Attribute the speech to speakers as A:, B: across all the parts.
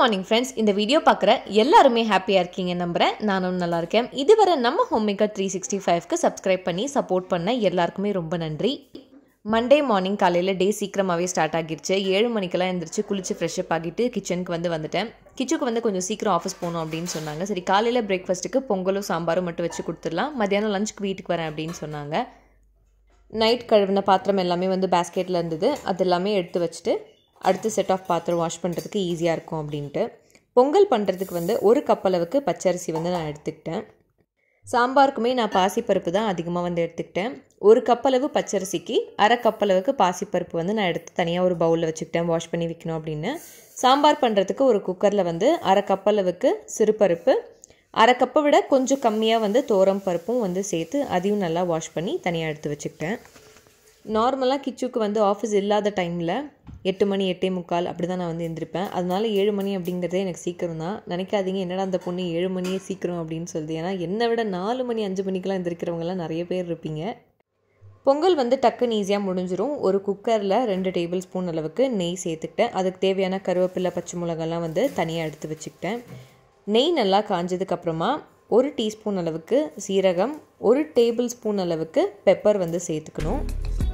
A: morning friends இந்த video பார்க்குற எல்லாருமே ஹாப்பியாக இருக்கீங்க நம்புகிறேன் நானும் நல்லா இருக்கேன் இதுவரை நம்ம ஹோம்மேக்கர் த்ரீ சிக்ஸ்டி ஃபைவ்க்கு சப்ஸ்கிரைப் பண்ணி சப்போர்ட் பண்ண எல்லாருக்குமே ரொம்ப நன்றி மண்டே மார்னிங் காலையில் டே சீக்கிரமாகவே ஸ்டார்ட் ஆகிருச்சு ஏழு மணிக்கெல்லாம் எழுந்திரிச்சு குளிச்சு ஃப்ரெஷ்அப் ஆகிட்டு கிச்சனுக்கு வந்து வந்துட்டேன் கிச்சனுக்கு வந்து கொஞ்சம் சீக்கிரம் ஆஃபீஸ் போகணும் அப்படின்னு சொன்னாங்க சரி காலையில் பிரேக்ஃபாஸ்ட்டுக்கு பொங்கலும் சாம்பாரும் மட்டும் வச்சு கொடுத்துடலாம் மத்தியானம் லஞ்சுக்கு வீட்டுக்கு வரேன் அப்படின்னு சொன்னாங்க நைட் கழுவின பாத்திரம் எல்லாமே வந்து பேஸ்கெட்டில் இருந்தது அது எல்லாமே எடுத்து வச்சுட்டு அடுத்த செட் ஆஃப் பாத்திரம் வாஷ் பண்ணுறதுக்கு ஈஸியாக இருக்கும் அப்படின்ட்டு பொங்கல் பண்ணுறதுக்கு வந்து ஒரு கப் அளவுக்கு பச்சரிசி வந்து நான் எடுத்துக்கிட்டேன் சாம்பாருக்குமே நான் பாசிப்பருப்பு தான் அதிகமாக வந்து எடுத்துக்கிட்டேன் ஒரு கப் அளவு பச்சரிசிக்கு அரை கப் அளவுக்கு பாசிப்பருப்பு வந்து நான் எடுத்து தனியாக ஒரு பவுலில் வச்சுக்கிட்டேன் வாஷ் பண்ணி வைக்கணும் அப்படின்னு சாம்பார் பண்ணுறதுக்கு ஒரு குக்கரில் வந்து அரை கப் அளவுக்கு சிறுபருப்பு அரை கப்பை விட கொஞ்சம் கம்மியாக வந்து தோரம் பருப்பும் வந்து சேர்த்து அதையும் நல்லா வாஷ் பண்ணி தனியாக எடுத்து வச்சுக்கிட்டேன் நார்மலாக கிச்சுக்கு வந்து ஆஃபீஸ் இல்லாத டைமில் எட்டு மணி எட்டே முக்கால் அப்படி தான் நான் வந்து எழுந்திருப்பேன் அதனால ஏழு மணி அப்படிங்கிறதே எனக்கு சீக்கிரம் தான் நினைக்காதீங்க என்னடா அந்த பொண்ணு ஏழு மணியே சீக்கிரம் அப்படின்னு சொல்லுது ஏன்னா என்னை விட நாலு மணி அஞ்சு மணிக்கெலாம் எந்திரிக்கிறவங்கலாம் நிறைய பேர் இருப்பீங்க பொங்கல் வந்து டக்குன்னு ஈஸியாக முடிஞ்சிரும் ஒரு குக்கரில் ரெண்டு டேபிள் ஸ்பூன் அளவுக்கு நெய் சேர்த்துக்கிட்டேன் அதுக்கு தேவையான கருவேப்பிலை பச்சை மிளகாலாம் வந்து தனியாக எடுத்து வச்சுக்கிட்டேன் நெய் நல்லா காஞ்சதுக்கப்புறமா ஒரு டீஸ்பூன் அளவுக்கு சீரகம் ஒரு டேபிள் ஸ்பூன் அளவுக்கு பெப்பர் வந்து சேர்த்துக்கணும்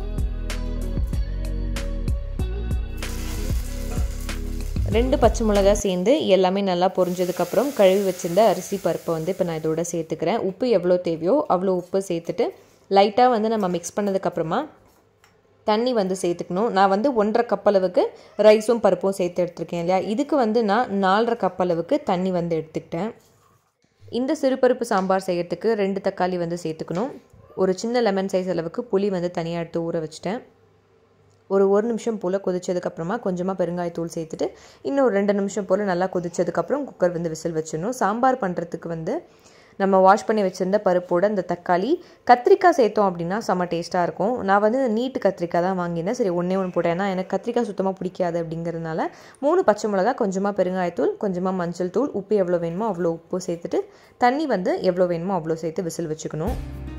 A: ரெண்டு பச்சை மிளகா சேர்ந்து எல்லாமே நல்லா பொரிஞ்சதுக்கப்புறம் கழுவி வச்சிருந்த அரிசி பருப்பை வந்து இப்போ நான் இதோட சேர்த்துக்கிறேன் உப்பு எவ்வளோ தேவையோ அவ்வளோ உப்பு சேர்த்துட்டு லைட்டாக வந்து நம்ம மிக்ஸ் பண்ணதுக்கப்புறமா தண்ணி வந்து சேர்த்துக்கணும் நான் வந்து ஒன்றரை கப் அளவுக்கு ரைஸும் பருப்பும் சேர்த்து எடுத்திருக்கேன் இல்லையா இதுக்கு வந்து நான் நாலரை கப் அளவுக்கு தண்ணி வந்து எடுத்துக்கிட்டேன் இந்த சிறுபருப்பு சாம்பார் செய்யறதுக்கு ரெண்டு தக்காளி வந்து சேர்த்துக்கணும் ஒரு சின்ன லெமன் சைஸ் அளவுக்கு புளி வந்து தனியாக எடுத்து ஊற வச்சுட்டேன் ஒரு ஒரு நிமிஷம் போல் கொதிச்சதுக்கப்புறமா கொஞ்சமாக பெருங்காயத்தூள் சேர்த்துட்டு இன்னும் ஒரு ரெண்டு நிமிஷம் போல் நல்லா கொதிச்சதுக்கப்புறம் குக்கர் வந்து விசில் வச்சிடணும் சாம்பார் பண்ணுறதுக்கு வந்து நம்ம வாஷ் பண்ணி வச்சுருந்த பருப்போட இந்த தக்காளி கத்திரிக்காய் சேர்த்தோம் அப்படின்னா செம்ம டேஸ்ட்டாக இருக்கும் நான் வந்து நீட்டு கத்திரிக்காய் தான் வாங்கினேன் சரி ஒன்றே ஒன்று போட்டேன் ஏன்னா எனக்கு கத்திரிக்காய் சுத்தமாக பிடிக்காது அப்படிங்கிறதுனால மூணு பச்சை மிளகா கொஞ்சமாக பெருங்காயத்தூள் கொஞ்சமாக மஞ்சள் தூள் உப்பு எவ்வளோ வேணுமோ அவ்வளோ உப்பு சேர்த்துட்டு தண்ணி வந்து எவ்வளோ வேணுமோ அவ்வளோ சேர்த்து விசில் வச்சுக்கணும்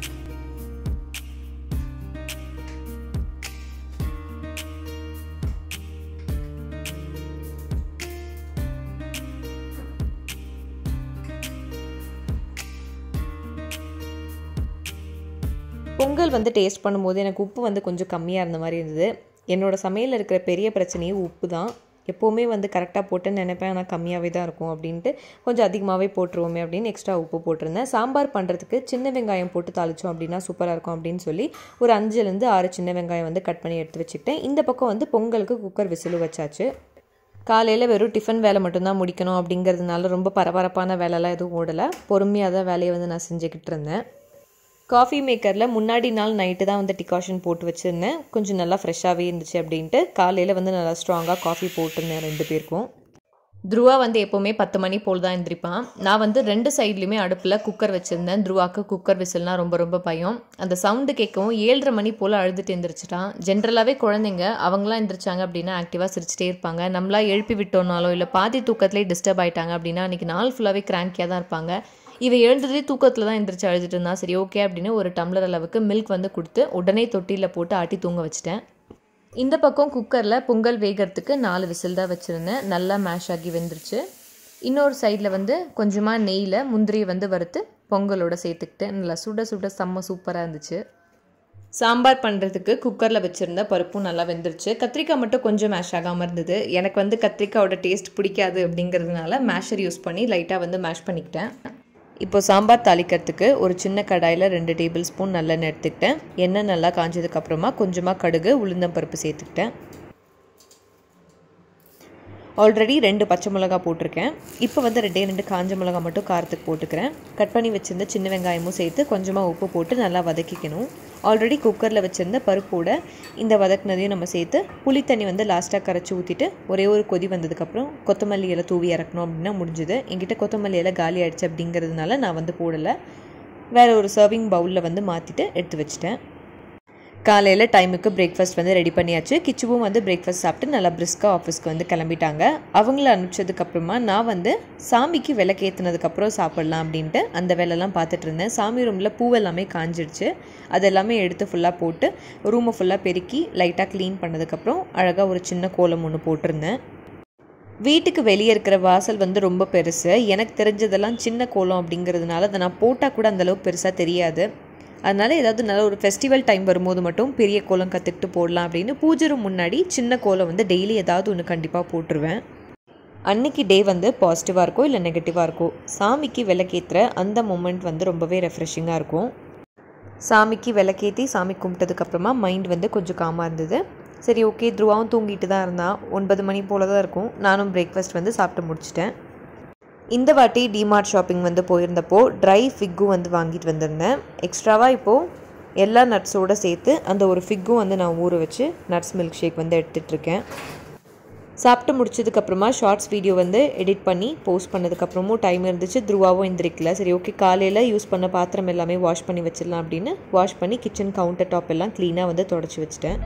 A: பொங்கல் வந்து டேஸ்ட் பண்ணும்போது எனக்கு உப்பு வந்து கொஞ்சம் கம்மியாக இருந்த மாதிரி இருந்தது என்னோடய சமையலில் இருக்கிற பெரிய பிரச்சனையே உப்பு தான் எப்போவுமே வந்து கரெக்டாக போட்டுன்னு நினைப்பேன் ஆனால் கம்மியாகவே தான் இருக்கும் அப்படின்ட்டு கொஞ்சம் அதிகமாகவே போட்டுருவோமே அப்படின்னு எக்ஸ்ட்ரா உப்பு போட்டிருந்தேன் சாம்பார் பண்ணுறதுக்கு சின்ன வெங்காயம் போட்டு தாளித்தோம் அப்படின்னா சூப்பராக இருக்கும் அப்படின்னு சொல்லி ஒரு அஞ்சுலேருந்து ஆறு சின்ன வெங்காயம் வந்து கட் பண்ணி எடுத்து வச்சுக்கிட்டேன் இந்த பக்கம் வந்து பொங்கலுக்கு குக்கர் விசில் வச்சாச்சு காலையில் வெறும் டிஃபன் வேலை மட்டும்தான் முடிக்கணும் அப்படிங்கிறதுனால ரொம்ப பரபரப்பான வேலைலாம் எதுவும் ஓடலை பொறுமையாக தான் வேலையை வந்து நான் செஞ்சுக்கிட்டு இருந்தேன் காஃபி மேக்கரில் முன்னாடி நாள் நைட்டு தான் வந்து டிகாஷன் போட்டு வச்சுருந்தேன் கொஞ்சம் நல்லா ஃப்ரெஷ்ஷாகவே இருந்துச்சு அப்படின்ட்டு காலையில் வந்து நல்லா ஸ்ட்ராங்காக காஃபி போட்டிருந்தேன் ரெண்டு பேருக்கும் துருவா வந்து எப்போவுமே பத்து மணி போல் தான் எந்திரிப்பான் நான் வந்து ரெண்டு சைட்லேயுமே அடுப்பில் குக்கர் வச்சுருந்தேன் துருவாக்கு குக்கர் விசில்னா ரொம்ப ரொம்ப பயம் அந்த சவுண்டு கேட்கவும் ஏழரை மணி போல் அழுதுட்டு எந்திரிச்சிட்டான் ஜென்ரலாகவே குழந்தைங்க அவங்களாம் எந்திரிச்சாங்க அப்படின்னா ஆக்டிவாக சிரிச்சிட்டே இருப்பாங்க நம்மளா எழுப்பி விட்டோம்னாலோ இல்லை பாதி தூக்கத்துலேயே டிஸ்டர்ப் ஆகிட்டாங்க அப்படின்னா அன்றைக்கி நாள் ஃபுல்லாகவே கிராங்கியாக தான் இருப்பாங்க இவ எழுந்ததே தூக்கத்தில் தான் எந்திரிச்சு அழுதுட்டு இருந்தா சரி ஓகே அப்படின்னு ஒரு டம்ளர் அளவுக்கு மில்க் வந்து கொடுத்து உடனே தொட்டியில் போட்டு ஆட்டி தூங்க வச்சிட்டேன் இந்த பக்கம் குக்கரில் பொங்கல் வேகிறதுக்கு நாலு விசில் தான் வச்சுருந்தேன் நல்லா மேஷ் ஆகி வெந்துருச்சு இன்னொரு சைடில் வந்து கொஞ்சமாக நெய்யில் முந்திரியை வந்து வறுத்து பொங்கலோட சேர்த்துக்கிட்டேன் நல்லா சுட சுட செம்ம சூப்பராக இருந்துச்சு சாம்பார் பண்ணுறதுக்கு குக்கரில் வச்சுருந்த பருப்பும் நல்லா வெந்துருச்சு கத்திரிக்காய் மட்டும் கொஞ்சம் மேஷ் ஆகாமல் இருந்தது எனக்கு வந்து கத்திரிக்காயோட டேஸ்ட் பிடிக்காது அப்படிங்கிறதுனால மேஷர் யூஸ் பண்ணி லைட்டாக வந்து மேஷ் பண்ணிக்கிட்டேன் இப்போ சாம்பார் தாளிக்கிறதுக்கு ஒரு சின்ன கடாயில் ரெண்டு டேபிள் ஸ்பூன் நல்லெண்ணெய் எடுத்துக்கிட்டேன் எண்ணெய் நல்லா காஞ்சதுக்கப்புறமா கொஞ்சமாக கடுகு உளுந்தம்பருப்பு சேர்த்துக்கிட்டேன் ஆல்ரெடி ரெண்டு பச்சை மிளகா போட்டிருக்கேன் இப்போ வந்து ரெண்டே ரெண்டு காஞ்ச மிளகா மட்டும் காரத்துக்கு போட்டுக்கிறேன் கட் பண்ணி வச்சுருந்த சின்ன வெங்காயமும் சேர்த்து கொஞ்சமாக உப்பு போட்டு நல்லா வதக்கிக்கணும் ஆல்ரெடி குக்கரில் வச்சுருந்த பருப்போட இந்த வதக்குனதையும் நம்ம சேர்த்து புளி தண்ணி வந்து லாஸ்ட்டாக கரைச்சி ஊற்றிட்டு ஒரே ஒரு கொதி வந்ததுக்கப்புறம் கொத்தமல்லி இலை தூவி இறக்கணும் அப்படின்னா முடிஞ்சுது என்கிட்ட கொத்தமல்லி இலை காலி ஆயிடுச்சு அப்படிங்கிறதுனால நான் வந்து போடலை வேறு ஒரு சர்விங் பவுலில் வந்து மாற்றிட்டு எடுத்து வச்சிட்டேன் காலையில் டைமுக்கு பிரேக்ஃபாஸ்ட் வந்து ரெடி பண்ணியாச்சு கிச்சுவும் வந்து பிரேக்ஃபாஸ்ட் சாப்பிட்டு நல்லா பிரிஸ்காக ஆஃபீஸ்க்கு வந்து கிளம்பிட்டாங்க அவங்கள அனுப்பிச்சதுக்கப்புறமா நான் வந்து சாமிக்கு விளக்கு ஏற்றுனதுக்கப்புறம் சாப்பிட்லாம் அப்படின்ட்டு அந்த வேலைலாம் பார்த்துட்டு இருந்தேன் சாமி ரூமில் பூவெல்லாமே காஞ்சிடுச்சு அதெல்லாமே எடுத்து ஃபுல்லாக போட்டு ரூமை ஃபுல்லாக பெருக்கி லைட்டாக க்ளீன் பண்ணதுக்கப்புறம் அழகாக ஒரு சின்ன கோலம் ஒன்று போட்டிருந்தேன் வீட்டுக்கு வெளியே இருக்கிற வாசல் வந்து ரொம்ப பெருசு எனக்கு தெரிஞ்சதெல்லாம் சின்ன கோலம் அப்படிங்கிறதுனால அதை நான் போட்டால் கூட அந்தளவுக்கு பெருசாக தெரியாது அதனால் ஏதாவது நல்ல ஒரு ஃபெஸ்டிவல் டைம் வரும்போது மட்டும் பெரிய கோலம் கற்றுக்கிட்டு போடலாம் அப்படின்னு பூஜை ரூம் முன்னாடி சின்ன கோலம் வந்து டெய்லி ஏதாவது ஒன்று கண்டிப்பாக போட்டுருவேன் அன்னைக்கு டே வந்து பாசிட்டிவாக இருக்கும் இல்லை நெகட்டிவாக இருக்கும் சாமிக்கு விளக்கேற்றுற அந்த மூமெண்ட் வந்து ரொம்பவே ரெஃப்ரெஷிங்காக இருக்கும் சாமிக்கு விளக்கேற்றி சாமி கும்பிட்டதுக்கப்புறமா மைண்ட் வந்து கொஞ்சம் காமாக இருந்தது சரி ஓகே த்ருவாவும் தூங்கிட்டு தான் இருந்தான் ஒன்பது மணி போல் தான் இருக்கும் நானும் பிரேக்ஃபாஸ்ட் வந்து சாப்பிட்டு முடிச்சிட்டேன் இந்த வாட்டி டிமார்ட் ஷாப்பிங் வந்து போயிருந்தப்போ ட்ரை ஃபிக்கும் வந்து வாங்கிட்டு வந்திருந்தேன் எக்ஸ்ட்ராவாக இப்போது எல்லா நட்ஸோடு சேர்த்து அந்த ஒரு ஃபிக்கும் வந்து நான் ஊற வச்சு நட்ஸ் மில்க் ஷேக் வந்து எடுத்துகிட்ருக்கேன் சாப்பிட்டு முடிச்சதுக்கப்புறமா ஷார்ட்ஸ் வீடியோ வந்து எடிட் பண்ணி போஸ்ட் பண்ணதுக்கப்புறமும் டைம் இருந்துச்சு த்ருவாவும் எந்திரிக்கல சரி ஓகே காலையில் யூஸ் பண்ண பாத்திரம் எல்லாமே வாஷ் பண்ணி வச்சிடலாம் அப்படின்னு வாஷ் பண்ணி கிச்சன் கவுண்டர் டாப் எல்லாம் க்ளீனாக வந்து தொடச்சி வச்சிட்டேன்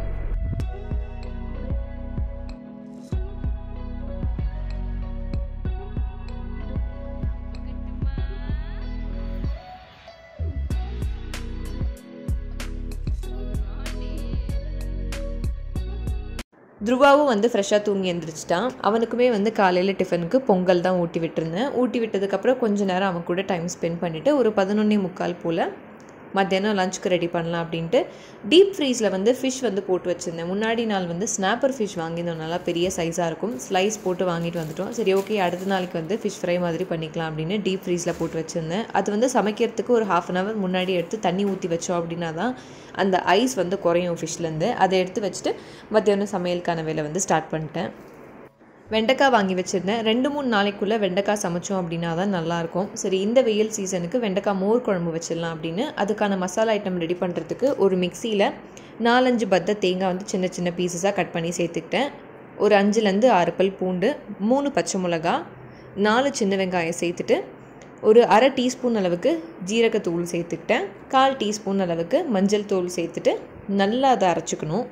A: த்ருவாவும் வந்து ஃப்ரெஷ்ஷாக தூங்கி எழுந்திரிச்சிட்டான் அவனுக்குமே வந்து காலையில் டிஃபனுக்கு பொங்கல் தான் ஊட்டி விட்டுருந்தேன் ஊட்டி விட்டதுக்கப்புறம் கொஞ்ச நேரம் அவன் கூட டைம் ஸ்பெண்ட் பண்ணிவிட்டு ஒரு பதினொன்னே முக்கால் போல் மத்தியானம் லஞ்சுக்கு ரெடி பண்ணலாம் அப்படின்ட்டு டீப் ஃப்ரீஸில் வந்து ஃபிஷ் வந்து போட்டு வச்சுருந்தேன் முன்னாடி நாள் வந்து ஸ்னாப்பர் ஃபிஷ் வாங்கியிருந்தோம் நல்லா பெரிய சைஸாக இருக்கும் ஸ்லைஸ் போட்டு வாங்கிட்டு வந்துட்டோம் சரி ஓகே அடுத்த நாளைக்கு வந்து ஃபிஷ் ஃப்ரை மாதிரி பண்ணிக்கலாம் அப்படின்னு டீப் ஃப்ரீஸில் போட்டு வச்சுருந்தேன் அது வந்து சமைக்கிறதுக்கு ஒரு ஹாஃப் அன் ஹவர் முன்னாடி எடுத்து தண்ணி ஊற்றி வச்சோம் அப்படின்னா தான் அந்த ஐஸ் வந்து குறையும் ஃபிஷ்லேருந்து அதை எடுத்து வச்சுட்டு மத்தியானம் சமையலுக்கான வேலை வந்து ஸ்டார்ட் பண்ணிட்டேன் வெண்டைக்காய் வாங்கி வச்சுருந்தேன் ரெண்டு மூணு நாளைக்குள்ளே வெண்டைக்காய் சமைச்சோம் அப்படின்னா தான் நல்லாயிருக்கும் சரி இந்த வெயில் சீசனுக்கு வெண்டைக்காய் மோர் குழம்பு வச்சிடலாம் அப்படின்னு அதுக்கான மசாலா ஐட்டம் ரெடி பண்ணுறதுக்கு ஒரு மிக்சியில் நாலஞ்சு பத்த தேங்காய் வந்து சின்ன சின்ன பீசஸாக கட் பண்ணி சேர்த்துக்கிட்டேன் ஒரு அஞ்சுலேருந்து ஆறு பல் பூண்டு மூணு பச்சை மிளகா நாலு சின்ன வெங்காயம் சேர்த்துட்டு ஒரு அரை டீஸ்பூன் அளவுக்கு ஜீரகத்தூள் சேர்த்துக்கிட்டேன் கால் டீஸ்பூன் அளவுக்கு மஞ்சள் தூள் சேர்த்துட்டு நல்லா அதை அரைச்சிக்கணும்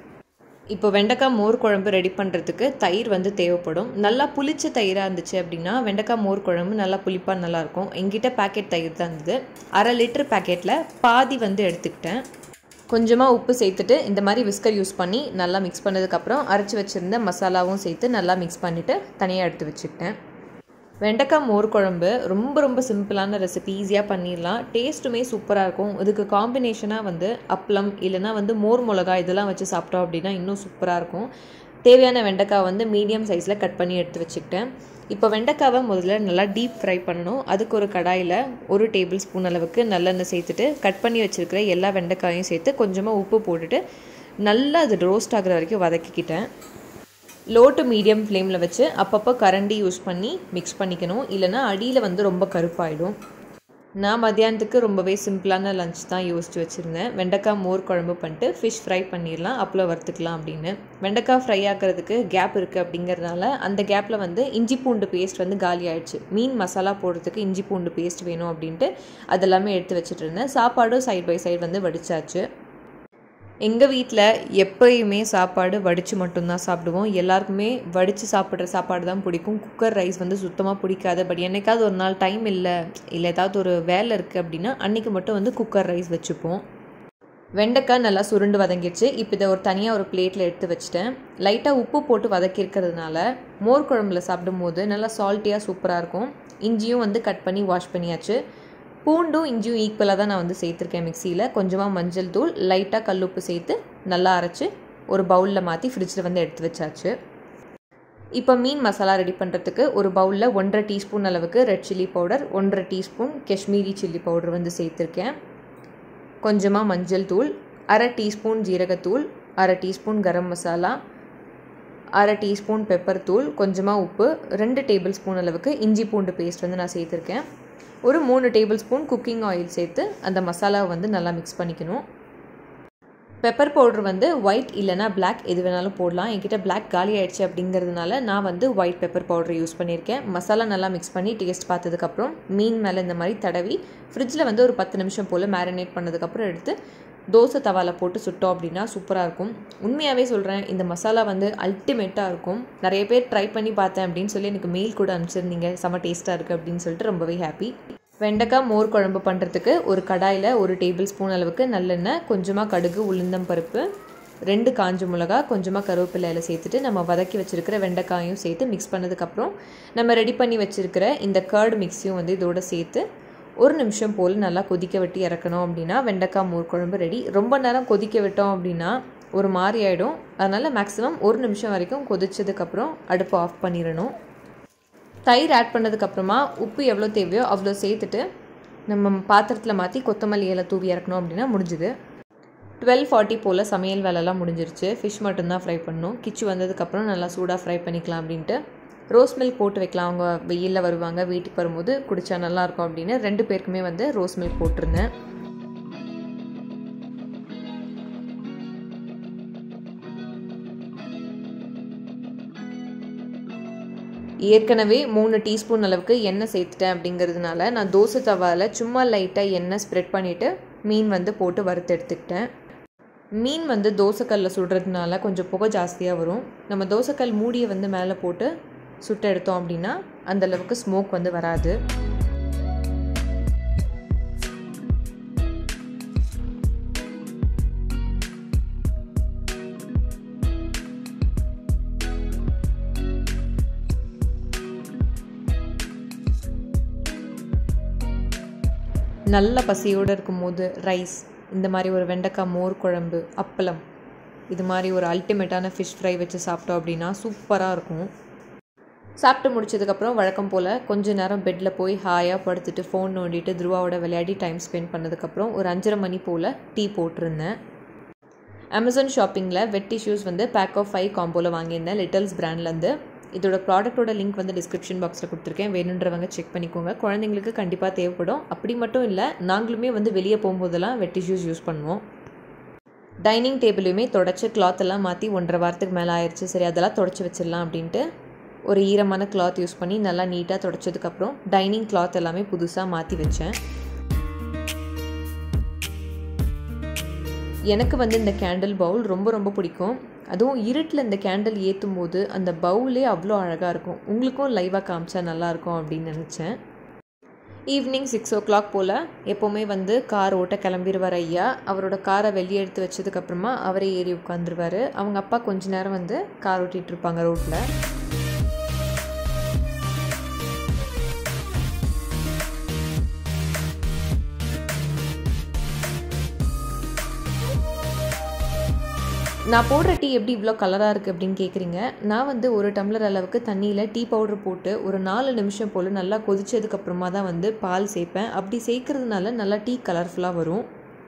A: இப்போ வெண்டைக்காய் மோர் குழம்பு ரெடி பண்ணுறதுக்கு தயிர் வந்து தேவைப்படும் நல்லா புளிச்ச தயிராக இருந்துச்சு அப்படின்னா வெண்டைக்காய் மோர் குழம்பு நல்லா புளிப்பாக நல்லாயிருக்கும் எங்கிட்ட பேக்கெட் தயிர் தான் இருந்தது அரை லிட்டர் பேக்கெட்டில் பாதி வந்து எடுத்துக்கிட்டேன் கொஞ்சமாக உப்பு சேர்த்துட்டு இந்த மாதிரி விஸ்கர் யூஸ் பண்ணி நல்லா மிக்ஸ் பண்ணதுக்கப்புறம் அரைச்சி வச்சுருந்த மசாலாவும் சேர்த்து நல்லா மிக்ஸ் பண்ணிவிட்டு தனியாக எடுத்து வச்சுக்கிட்டேன் வெண்டைக்காய் மோர் குழம்பு ரொம்ப ரொம்ப சிம்பிளான ரெசிபி ஈஸியாக பண்ணிடலாம் டேஸ்ட்டுமே சூப்பராக இருக்கும் இதுக்கு காம்பினேஷனாக வந்து அப்பளம் இல்லைனா வந்து மோர் மிளகா இதெல்லாம் வச்சு சாப்பிட்டோம் அப்படின்னா இன்னும் சூப்பராக இருக்கும் தேவையான வெண்டைக்காய் வந்து மீடியம் சைஸில் கட் பண்ணி எடுத்து வச்சுக்கிட்டேன் இப்போ வெண்டைக்காவை முதல்ல நல்லா டீப் ஃப்ரை பண்ணணும் அதுக்கு ஒரு கடாயில் ஒரு டேபிள் ஸ்பூன் அளவுக்கு நல்லெண்ணெய் சேர்த்துட்டு கட் பண்ணி வச்சுருக்கிற எல்லா வெண்டைக்காயும் சேர்த்து கொஞ்சமாக உப்பு போட்டுட்டு நல்லா அது ரோஸ்ட் ஆகுற வரைக்கும் வதக்கிக்கிட்டேன் லோ டு மீடியம் ஃப்ளேமில் வச்சு அப்பப்போ கரண்டி யூஸ் பண்ணி மிக்ஸ் பண்ணிக்கணும் இல்லைனா அடியில் வந்து ரொம்ப கருப்பாயிடும் நான் மத்தியானத்துக்கு ரொம்பவே சிம்பிளான லஞ்ச் தான் யோசிச்சு வச்சுருந்தேன் வெண்டைக்காய் மோர் குழம்பு பண்ணிட்டு ஃபிஷ் ஃப்ரை பண்ணிடலாம் அப்பளம் வறுத்துக்கலாம் அப்படின்னு வெண்டைக்காய் ஃப்ரை ஆக்கிறதுக்கு கேப் இருக்குது அப்படிங்கிறதுனால அந்த கேப்பில் வந்து இஞ்சி பூண்டு பேஸ்ட் வந்து காலி ஆயிடுச்சு மீன் மசாலா போடுறதுக்கு இஞ்சி பூண்டு பேஸ்ட் வேணும் அப்படின்ட்டு அதெல்லாமே எடுத்து வச்சுட்டு இருந்தேன் சாப்பாடும் சைட் பை சைடு வந்து வடிச்சாச்சு எங்கள் வீட்டில் எப்பயுமே சாப்பாடு வடித்து மட்டும்தான் சாப்பிடுவோம் எல்லாருக்குமே வடித்து சாப்பிட்ற சாப்பாடு தான் பிடிக்கும் குக்கர் ரைஸ் வந்து சுத்தமாக பிடிக்காது பட் என்னைக்காவது ஒரு நாள் டைம் இல்லை இல்லை ஏதாவது ஒரு வேலை இருக்குது அப்படின்னா அன்றைக்கி மட்டும் வந்து குக்கர் ரைஸ் வச்சுப்போம் வெண்டைக்காய் நல்லா சுருண்டு வதங்கிடுச்சு இப்போ இதை ஒரு தனியாக ஒரு பிளேட்டில் எடுத்து வச்சுட்டேன் லைட்டாக உப்பு போட்டு வதக்கியிருக்கிறதுனால மோர் குழம்புல சாப்பிடும்போது நல்லா சால்ட்டியாக சூப்பராக இருக்கும் இஞ்சியும் வந்து கட் பண்ணி வாஷ் பண்ணியாச்சு பூண்டும் இஞ்சியும் ஈக்குவலாக தான் நான் வந்து சேர்த்துருக்கேன் மிக்சியில் கொஞ்சமாக மஞ்சள் தூள் லைட்டாக கல்லுப்பு சேர்த்து நல்லா அரைச்சி ஒரு பவுலில் மாற்றி ஃப்ரிட்ஜில் வந்து எடுத்து வச்சாச்சு இப்போ மீன் மசாலா ரெடி பண்ணுறதுக்கு ஒரு பவுலில் ஒன்றரை டீஸ்பூன் அளவுக்கு ரெட் சில்லி பவுடர் ஒன்றரை டீஸ்பூன் காஷ்மீரி சில்லி பவுடர் வந்து சேர்த்துருக்கேன் கொஞ்சமாக மஞ்சள் தூள் அரை டீஸ்பூன் ஜீரகத்தூள் அரை டீஸ்பூன் கரம் மசாலா அரை டீஸ்பூன் பெப்பர் தூள் கொஞ்சமாக உப்பு ரெண்டு டேபிள் ஸ்பூன் அளவுக்கு இஞ்சி பூண்டு பேஸ்ட் வந்து நான் சேர்த்துருக்கேன் ஒரு மூணு டேபிள் ஸ்பூன் குக்கிங் ஆயில் சேர்த்து அந்த மசாலாவை வந்து நல்லா மிக்ஸ் பண்ணிக்கணும் பெப்பர் பவுடர் வந்து ஒயிட் இல்லைனா பிளாக் எது வேணாலும் போடலாம் என்கிட்ட பிளாக் காலி ஆயிடுச்சு அப்படிங்கிறதுனால நான் வந்து ஒயிட் பெப்பர் பவுடர் யூஸ் பண்ணியிருக்கேன் மசாலா நல்லா மிக்ஸ் பண்ணி டேஸ்ட் பார்த்ததுக்கப்புறம் மீன் மேலே இந்த மாதிரி தடவி ஃப்ரிட்ஜில் வந்து ஒரு பத்து நிமிஷம் போல் மேரினேட் பண்ணதுக்கப்புறம் எடுத்து தோசை தவாவில் போட்டு சுட்டோம் அப்படின்னா சூப்பராக இருக்கும் உண்மையாகவே சொல்கிறேன் இந்த மசாலா வந்து அல்டிமேட்டாக இருக்கும் நிறைய பேர் ட்ரை பண்ணி பார்த்தேன் அப்படின்னு சொல்லி எனக்கு மெயில் கூட அனுப்பிச்சிருந்தீங்க செம்ம டேஸ்ட்டாக இருக்குது அப்படின்னு சொல்லிட்டு ரொம்பவே ஹாப்பி வெண்டைக்காய் மோர் குழம்பு பண்ணுறதுக்கு ஒரு கடாயில் ஒரு டேபிள் ஸ்பூன் அளவுக்கு நல்லெண்ணெய் கொஞ்சமாக கடுகு உளுந்தம் பருப்பு ரெண்டு காஞ்ச மிளகா கொஞ்சமாக கருவேப்பிலையில் சேர்த்துட்டு நம்ம வதக்கி வச்சுருக்கிற வெண்டைக்காயும் சேர்த்து மிக்ஸ் பண்ணதுக்கப்புறம் நம்ம ரெடி பண்ணி வச்சுருக்கிற இந்த கர்டு மிக்ஸையும் வந்து இதோட சேர்த்து ஒரு நிமிஷம் போல் நல்லா கொதிக்க விட்டு இறக்கணும் அப்படின்னா வெண்டைக்காய் மோர் குழம்பு ரெடி ரொம்ப நேரம் கொதிக்க விட்டோம் அப்படின்னா ஒரு மாதிரி ஆகிடும் அதனால் மேக்ஸிமம் ஒரு நிமிஷம் வரைக்கும் கொதிச்சதுக்கப்புறம் அடுப்பு ஆஃப் பண்ணிடணும் தயிர் ஆட் பண்ணதுக்கப்புறமா உப்பு எவ்வளோ தேவையோ அவ்வளோ சேர்த்துட்டு நம்ம பாத்திரத்தில் மாற்றி கொத்தமல்லி இலை தூவி இறக்கணும் அப்படின்னா முடிஞ்சுது டுவெல் ஃபார்ட்டி போல் சமையல் வேலைலாம் முடிஞ்சிருச்சு ஃபிஷ் மட்டும்தான் ஃப்ரை பண்ணணும் கிச்சு வந்ததுக்கப்புறம் நல்லா சூடாக ஃப்ரை பண்ணிக்கலாம் அப்படின்ட்டு ரோஸ் மில்க் போட்டு வைக்கலாம் அவங்க வெயிலில் வருவாங்க வீட்டுக்கு வரும்போது குடித்தா நல்லாயிருக்கும் அப்படின்னு ரெண்டு பேருக்குமே வந்து ரோஸ் மில்க் போட்டிருந்தேன் ஏற்கனவே மூணு டீஸ்பூன் அளவுக்கு எண்ணெய் சேர்த்துட்டேன் அப்படிங்கிறதுனால நான் தோசை தவாவில் சும்மா லைட்டாக எண்ணெய் ஸ்ப்ரெட் பண்ணிவிட்டு மீன் வந்து போட்டு வறுத்து எடுத்துக்கிட்டேன் மீன் வந்து தோசைக்கல்லில் சுடுறதுனால கொஞ்சம் புகை ஜாஸ்தியாக வரும் நம்ம தோசைக்கல் மூடியை வந்து மேலே போட்டு சுட்டு எடுத்தோம் அப்படின்னா அந்தளவுக்கு ஸ்மோக் வந்து வராது நல்ல பசியோடு இருக்கும்போது ரைஸ் இந்த மாதிரி ஒரு வெண்டைக்காய் மோர் குழம்பு அப்பளம் இது மாதிரி ஒரு அல்டிமேட்டான ஃபிஷ் ஃப்ரை வச்சு சாப்பிட்டோம் அப்படின்னா சூப்பராக இருக்கும் சாப்பிட்டு முடிச்சதுக்கப்புறம் வழக்கம் போல் கொஞ்ச நேரம் பெட்டில் போய் ஹாயாக படுத்துட்டு ஃபோன் நோண்டிட்டு துருவாவோட விளையாடி டைம் ஸ்பெண்ட் பண்ணதுக்கப்புறம் ஒரு அஞ்சரை மணி போல் டீ போட்டிருந்தேன் அமேசான் ஷாப்பிங்கில் வெட் டிஷ்யூஸ் வந்து பேக் ஆஃப் ஃபைவ் காம்போவில் வாங்கியிருந்தேன் லிட்டல்ஸ் பிராண்ட்லேருந்து இதோட ப்ராடக்ட்டோட லிங்க் வந்து டிஸ்கிரிப்ஷன் பாக்ஸில் கொடுத்துருக்கேன் வேணுன்றவங்க செக் பண்ணிக்கோங்க குழந்தைங்களுக்கு கண்டிப்பாக தேவைப்படும் அப்படி மட்டும் இல்லை நாங்களுமே வந்து வெளியே போகும்போதெல்லாம் வெட் டிஷ்யூஸ் யூஸ் பண்ணுவோம் டைனிங் டேபிளையுமே தொடச்சி கிளாத் எல்லாம் மாற்றி ஒன்றரை வாரத்துக்கு மேலே ஆயிடுச்சு சரி அதெல்லாம் தொடச்சி வச்சிடலாம் அப்படின்ட்டு ஒரு ஈரமான கிளாத் யூஸ் பண்ணி நல்லா நீட்டாக தொடச்சதுக்கப்புறம் டைனிங் கிளாத் எல்லாமே புதுசாக மாற்றி வச்சேன் எனக்கு வந்து இந்த கேண்டில் பவுல் ரொம்ப ரொம்ப பிடிக்கும் அதுவும் இருட்டில் இந்த கேண்டில் ஏற்றும் போது அந்த பவுலே அவ்வளோ அழகாக இருக்கும் உங்களுக்கும் லைவாக காமிச்சா நல்லாயிருக்கும் அப்படின்னு நினச்சேன் ஈவினிங் சிக்ஸ் ஓ கிளாக் போல் எப்போவுமே வந்து கார் ஓட்ட கிளம்பிடுவார் ஐயா அவரோட காரை வெளியே எடுத்து வச்சதுக்கப்புறமா அவரே ஏறி உட்காந்துருவார் அவங்க அப்பா கொஞ்ச நேரம் வந்து கார் ஓட்டிகிட்டு இருப்பாங்க ரோட்டில் நான் போடுற டீ எப்படி இவ்வளோ கலராக இருக்குது அப்படின்னு கேட்குறீங்க நான் வந்து ஒரு டம்ளர் அளவுக்கு தண்ணியில் டீ பவுடர் போட்டு ஒரு நாலு நிமிஷம் போல் நல்லா கொதிச்சதுக்கப்புறமா தான் வந்து பால் சேர்ப்பேன் அப்படி சேர்க்கறதுனால நல்லா டீ கலர்ஃபுல்லாக வரும்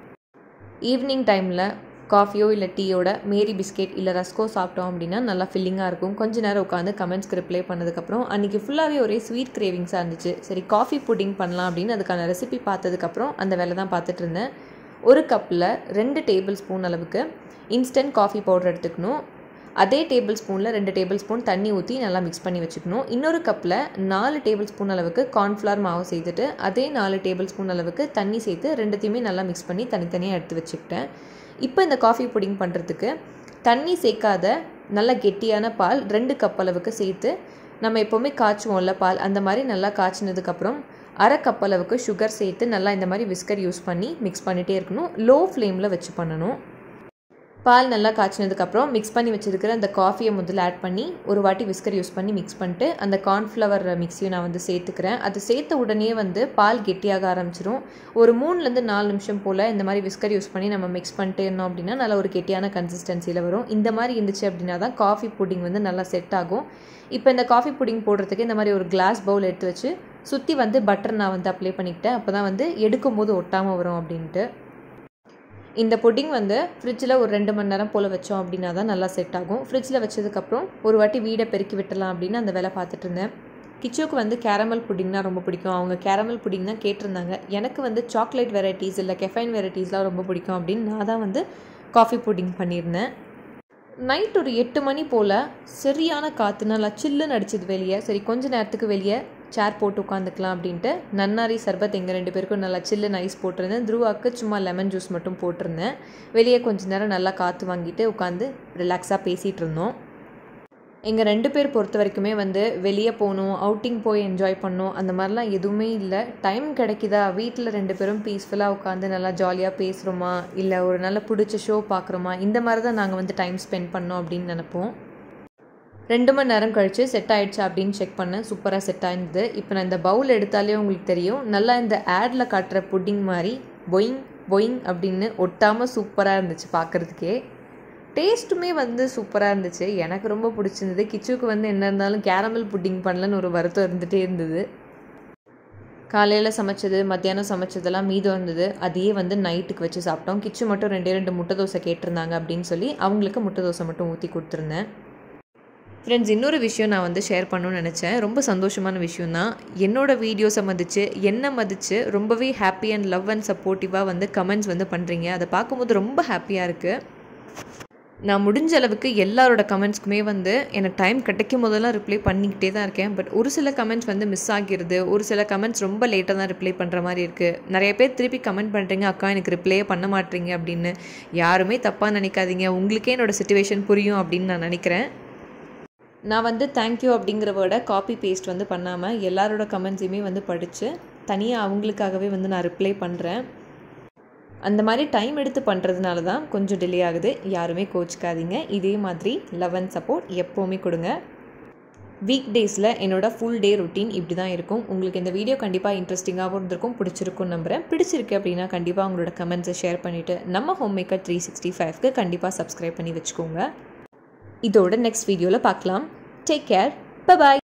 A: ஈவினிங் டைமில் காஃபியோ இல்லை டீயோட மேரி பிஸ்கெட் இல்லை ரஸ்கோ சாப்பிட்டோம் அப்படின்னா நல்லா ஃபில்லிங்காக இருக்கும் கொஞ்ச நேரம் உட்காந்து கமெண்ட்ஸ்க்கு ரிப்ளை பண்ணதுக்கப்புறம் அன்றைக்கி ஃபுல்லாகவே ஒரே ஸ்வீட் கிரேவிங்ஸாக இருந்துச்சு சரி காஃபி புட்டிங் பண்ணலாம் அப்படின்னு அதுக்கான ரெசிபி பார்த்ததுக்கப்புறம் அந்த வேலை தான் பார்த்துட்டு இருந்தேன் ஒரு கப்பில் ரெண்டு டேபிள் ஸ்பூன் அளவுக்கு இன்ஸ்டன்ட் காஃபி பவுடர் எடுத்துக்கணும் அதே டேபிள் ஸ்பூனில் ரெண்டு டேபிள் ஸ்பூன் தண்ணி ஊற்றி நல்லா மிக்ஸ் பண்ணி வச்சுக்கணும் இன்னொரு கப்பில் நாலு டேபிள் ஸ்பூன் அளவுக்கு கார்ன்ஃப்ளவர் மாவு சேர்த்துட்டு அதே நாலு டேபிள் ஸ்பூன் அளவுக்கு தண்ணி சேர்த்து ரெண்டுத்தையுமே நல்லா மிக்ஸ் பண்ணி தனித்தனியாக எடுத்து வச்சுக்கிட்டேன் இப்போ இந்த காஃபி புடிங் பண்ணுறதுக்கு தண்ணி சேர்க்காத நல்ல கெட்டியான பால் ரெண்டு கப் அளவுக்கு சேர்த்து நம்ம எப்போவுமே காய்ச்சுவோம்ல பால் அந்த மாதிரி நல்லா காய்ச்சினதுக்கப்புறம் அரை கப் அளவுக்கு சுகர் சேர்த்து நல்லா இந்த மாதிரி விஸ்கர் யூஸ் பண்ணி மிக்ஸ் பண்ணிகிட்டே இருக்கணும் லோ ஃப்ளேமில் வச்சு பண்ணணும் பால் நல்லா காய்ச்சினதுக்கப்புறம் மிக்ஸ் பண்ணி வச்சுருக்கிற அந்த காஃபியை முதல்ல ஆட் பண்ணி ஒரு வாட்டி விஸ்கர் யூஸ் பண்ணி மிக்ஸ் பண்ணிட்டு அந்த கார்ன்ஃப்ளவர் மிக்ஸியும் நான் வந்து சேர்த்துக்கிறேன் அது சேர்த்த உடனே வந்து பால் கெட்டியாக ஆரம்பிச்சிரும் ஒரு மூணுலேருந்து நாலு நிமிஷம் போல் இந்த மாதிரி விஸ்கர் யூஸ் பண்ணி நம்ம மிக்ஸ் பண்ணிட்டே இருந்தோம் அப்படின்னா நல்ல ஒரு கெட்டியான கன்சிஸ்டன்சியில் வரும் இந்த மாதிரி இருந்துச்சு அப்படின்னா தான் காஃபி புட்டிங் வந்து நல்லா செட் ஆகும் இப்போ இந்த காஃபி புட்டிங் போடுறதுக்கு இந்த மாதிரி ஒரு கிளாஸ் பவுல் எடுத்து வச்சு சுற்றி வந்து பட்டர் நான் வந்து அப்ளை பண்ணிக்கிட்டேன் அப்போ தான் வந்து எடுக்கும் போது ஒட்டாமல் வரும் அப்படின்ட்டு இந்த புட்டிங் வந்து ஃப்ரிட்ஜில் ஒரு ரெண்டு மணி நேரம் போல் வச்சோம் அப்படின்னா தான் நல்லா செட் ஆகும் ஃப்ரிட்ஜில் வச்சதுக்கப்புறம் ஒரு வாட்டி வீடை பெருக்கி விட்டலாம் அப்படின்னு அந்த வேலை பார்த்துட்டு இருந்தேன் கிச்சுக்கு வந்து கேரமல் புட்டிங்னா ரொம்ப பிடிக்கும் அவங்க கேரமல் புட்டிங் தான் கேட்டிருந்தாங்க எனக்கு வந்து சாக்லேட் வெரைட்டிஸ் இல்லை கெஃபைன் வெரைட்டிஸ்லாம் ரொம்ப பிடிக்கும் அப்படின்னு நான் தான் வந்து காஃபி புட்டிங் பண்ணியிருந்தேன் நைட் ஒரு எட்டு மணி போல் சரியான காற்று நல்லா சில்லுன்னு அடிச்சது வெளியே சரி கொஞ்ச நேரத்துக்கு வெளியே சேர் போட்டு உட்காந்துக்கலாம் அப்படின்ட்டு நன்னாரி சர்பத் எங்கள் ரெண்டு பேருக்கும் நல்லா சில்லுன்னு ஐஸ் போட்டிருந்தேன் துருவாக்கு சும்மா லெமன் ஜூஸ் மட்டும் போட்டிருந்தேன் வெளியே கொஞ்ச நேரம் நல்லா காற்று வாங்கிட்டு உட்காந்து ரிலாக்ஸாக பேசிகிட்டு இருந்தோம் எங்கள் ரெண்டு பேர் பொறுத்த வரைக்குமே வந்து வெளியே போகணும் அவுட்டிங் போய் என்ஜாய் பண்ணணும் அந்த மாதிரிலாம் எதுவுமே இல்லை டைம் கிடைக்குதா வீட்டில் ரெண்டு பேரும் பீஸ்ஃபுல்லாக உட்காந்து நல்லா ஜாலியாக பேசுகிறோமா இல்லை ஒரு நல்ல பிடிச்ச ஷோ பார்க்குறோமா இந்த மாதிரி தான் நாங்கள் வந்து டைம் ஸ்பெண்ட் பண்ணோம் அப்படின்னு நினப்போம் ரெண்டு மணி நேரம் கழித்து செட் ஆயிடுச்சா அப்படின்னு செக் பண்ணேன் சூப்பராக செட் ஆயிருந்தது இப்போ நான் இந்த பவுல் எடுத்தாலே உங்களுக்கு தெரியும் நல்லா இந்த ஆடில் காட்டுற புட்டிங் மாதிரி பொயிங் பொயிங் அப்படின்னு ஒட்டாமல் சூப்பராக இருந்துச்சு பார்க்குறதுக்கே டேஸ்ட்டுமே வந்து சூப்பராக இருந்துச்சு எனக்கு ரொம்ப பிடிச்சிருந்தது கிச்சுக்கு வந்து என்ன இருந்தாலும் கேரமல் புட்டிங் பண்ணலன்னு ஒரு வருத்தம் இருந்துகிட்டே இருந்தது காலையில் சமைச்சது மத்தியானம் சமைச்சதெல்லாம் மீதம் இருந்தது அதையே வந்து நைட்டுக்கு வச்சு சாப்பிட்டோம் கிச்சு மட்டும் ரெண்டே ரெண்டு முட்டை தோசை கேட்டிருந்தாங்க அப்படின்னு சொல்லி அவங்களுக்கு முட்டை தோசை மட்டும் ஊற்றி கொடுத்துருந்தேன் ஃப்ரெண்ட்ஸ் இன்னொரு விஷயம் நான் வந்து ஷேர் பண்ணணும்னு நினச்சேன் ரொம்ப சந்தோஷமான விஷயம் தான் என்னோடய வீடியோஸை மதித்து என்னை மதித்து ரொம்பவே ஹாப்பி அண்ட் லவ் அண்ட் சப்போர்ட்டிவாக வந்து கமெண்ட்ஸ் வந்து பண்ணுறீங்க அதை பார்க்கும்போது ரொம்ப ஹாப்பியாக இருக்குது நான் முடிஞ்ச அளவுக்கு எல்லாரோட கமெண்ட்ஸ்க்குமே வந்து எனக்கு டைம் கிடைக்கும் போதெல்லாம் ரிப்ளை பண்ணிக்கிட்டே தான் இருக்கேன் பட் ஒரு சில கமெண்ட்ஸ் வந்து மிஸ் ஆகிருது ஒரு சில கமெண்ட்ஸ் ரொம்ப லேட்டாக தான் ரிப்ளை பண்ணுற மாதிரி இருக்குது நிறைய பேர் திருப்பி கமெண்ட் பண்ணுறீங்க அக்கா எனக்கு ரிப்ளையே பண்ண மாட்டீங்க அப்படின்னு யாருமே தப்பாக நினைக்காதீங்க உங்களுக்கே என்னோடய சுச்சுவேஷன் புரியும் அப்படின்னு நான் நினைக்கிறேன் நான் வந்து தேங்க்யூ அப்படிங்கிற வேர்டை காப்பி பேஸ்ட் வந்து பண்ணாமல் எல்லாரோட கமெண்ட்ஸையுமே வந்து படித்து தனியாக அவங்களுக்காகவே வந்து நான் ரிப்ளை பண்ணுறேன் அந்த மாதிரி டைம் எடுத்து பண்ணுறதுனால தான் கொஞ்சம் டிலே ஆகுது யாருமே கோச்சிக்காதீங்க இதே மாதிரி லவ் அண்ட் சப்போர்ட் எப்போவுமே கொடுங்க வீக் டேஸில் என்னோடய ஃபுல் டே ரொட்டீன் இப்படி தான் இருக்கும் உங்களுக்கு இந்த வீடியோ கண்டிப்பாக இன்ட்ரெஸ்டிங்காகவும் இருந்திருக்கும் பிடிச்சிருக்கும் நம்புகிறேன் பிடிச்சிருக்கு அப்படின்னா கண்டிப்பாக உங்களோட கமெண்ட்ஸை ஷேர் பண்ணிவிட்டு நம்ம ஹோம் மேக்கர் த்ரீ சிக்ஸ்டி ஃபைவ்க்கு கண்டிப்பாக சப்ஸ்கிரைப் பண்ணி வச்சுக்கோங்க இதோட நெக்ஸ்ட் வீடியோவில் பார்க்கலாம் டேக் கேர் பாய்